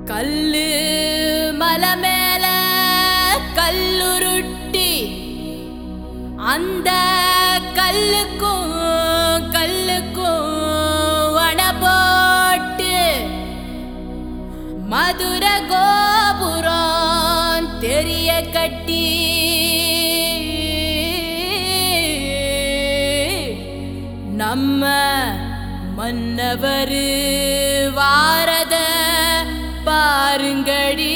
கல்லு மலை மேல கல்லுருட்டி அந்த கல்லுக்கும் கல்லுக்கும் வட போட்டு மதுர கோபுரம் தெரிய கட்டி நம்ம மன்னவர் வாரத பாருங்கடி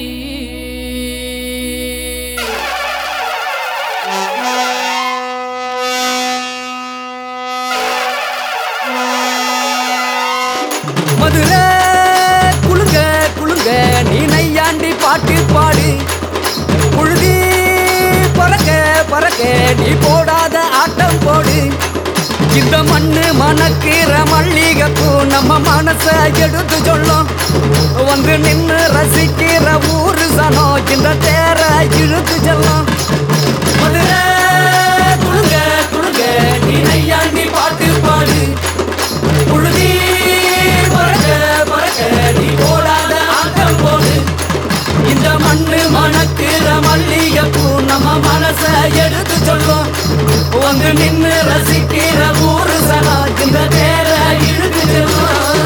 மதுரை குலுங்க குலுங்க நீ நையாண்டி பாட்டு பாடு புழுதி பறக்க பறக்க நீ போடாத ஆட்டம் போடு இந்த மண்ணு மணக்கிற மல்லிகைப்பூ நம்ம மனச எடுத்து சொல்லும் வந்து நின்னு ரசிக்கிற ஊரு சனம் இந்த தேர இழுத்து செல்லும் மதுரை குலுங்க குலுங்க நீ நையாண்டி பாட்டு பாடு புழுதி பறக்க பறக்க நீ போடாத ஆட்டம் போடு இந்த மண்ணு மணக்கிற மல்லிகைப்பூ நம்ம மனச எடுத்து சொல்லும் வந்து நின்னு ரசிக்கிற ஊரு சனா இந்த தேர இழுத்து செல்லும்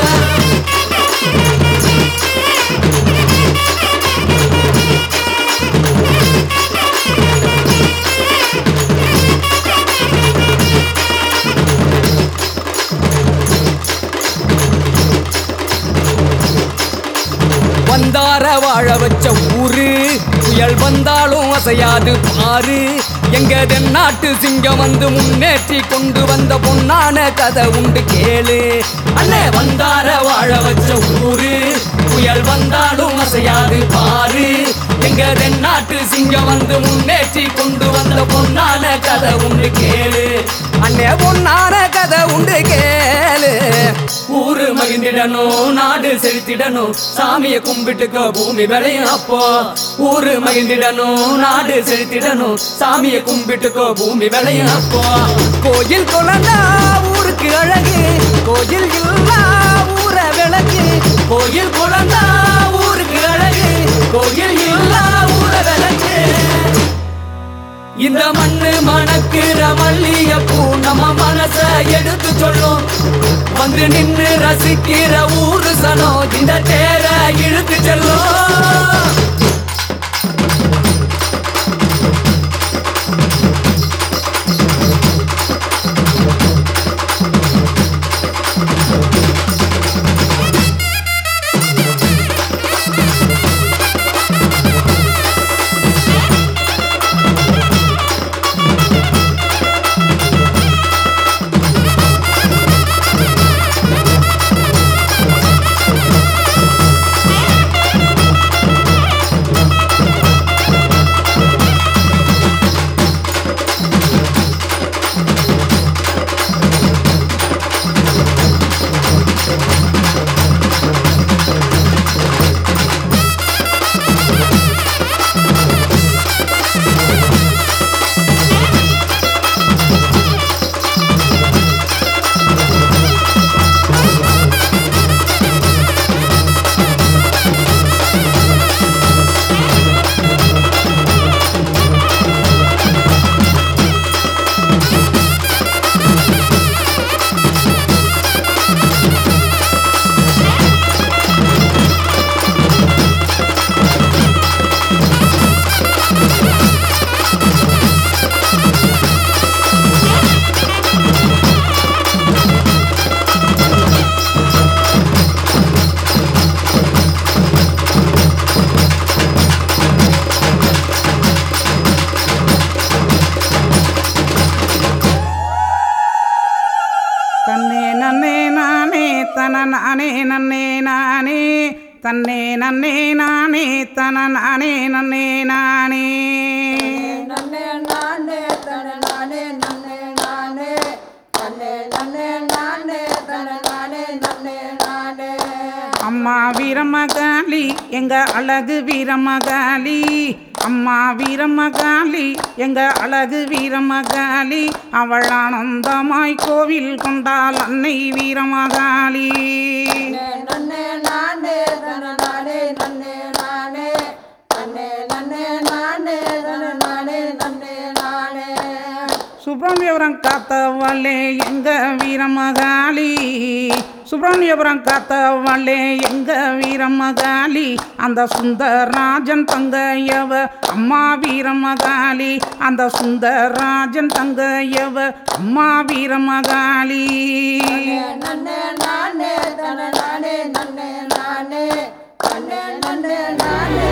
வந்தார வாழ வச்ச ஊரு புயல் வந்தாலும் அசையாது பாரு எங்க தென்னாட்டு சிங்கம் வந்து முன்னேற்றி கொண்டு வந்த பொன்னான கதை உண்டு கேளு அண்ணே வந்தார வாழ வச்ச ஊரு புயல் வந்தாலும் அசையாது பாரு எங்க தென்னாட்டு சிங்கம் வந்து முன்னேற்றி கொண்டு வந்த பொன்னான கதை உண்டு கேளு அண்ணே பொன்னான கதை உண்டு கேளு ஊரு மகிழ்ந்திடணும் நாடு செலுத்திடணும் சாமியை கும்பிட்டுக்க பூமி விளையும் அப்போ ஊரு மகிழ்ந்திடணும் நாடு செலுத்திடணும் சாமியை கும்பிட்டுக்கோ பூமி விளையும் அப்போ கோயில் குழந்தா ஊருக்கு அழகு கோயில் இல்லா ஊர விளக்கு கோயில் குழந்தா ஊருக்கு அழகு கோயில் இல்லா ஊர விளக்கு இந்த மண்ணு மணக்கிற மல்லிகைப்பூ நம்ம மனச எடுத்து சொல்லும் வந்து நின்னு ரசிக்கிற ஊரு சனம் இந்த தேர இழுத்து செல்லும் தன்னே நன்னே நானே தன நானே நன்னே நானே தன்னே நன்னே நானே தன நானே நன்னே நானே நன்னே நானே தன நானே நன்னே நானே தன்னே நன்னே நானே தன நானே நன்னே நானே அம்மா வீரமகாளி எங்க அழகு வீரமகாளி அம்மா வீரமகாளி எங்க அழகு வீரமகாளி அவள் ஆனந்தமாய் கோவில் கொண்டாள் அன்னை வீரமகாளி நன்னே நானே தன நானே காத்தவளே எங்க வீரமகாளி சுப்பிரமணியபுரம் காத்தவளே எங்க வீரமகாளி அந்த சுந்தரராஜன் தங்கையவ அம்மா வீரமகாளி அந்த சுந்தரராஜன் தங்கையவ அம்மா வீரமகாளி நன்னே நானே தன நானே நன்னே நானே நன்னே நன்னே நானே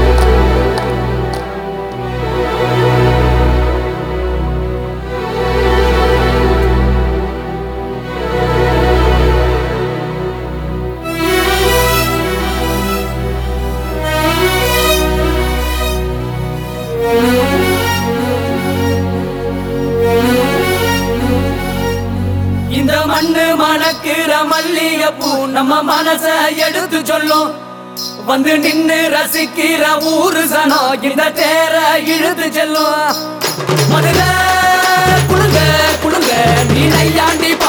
இந்த மண்ணு மணக்கிற மல்லிகைப்பூ நம்ம மனச எடுத்து சொல்லும் வந்து நின்னு ரசிக்கிற ஊரு சனம் இந்த தேர இழுத்து செல்லும் மதுரை குளுங்க குளுங்க நீ நையாண்டி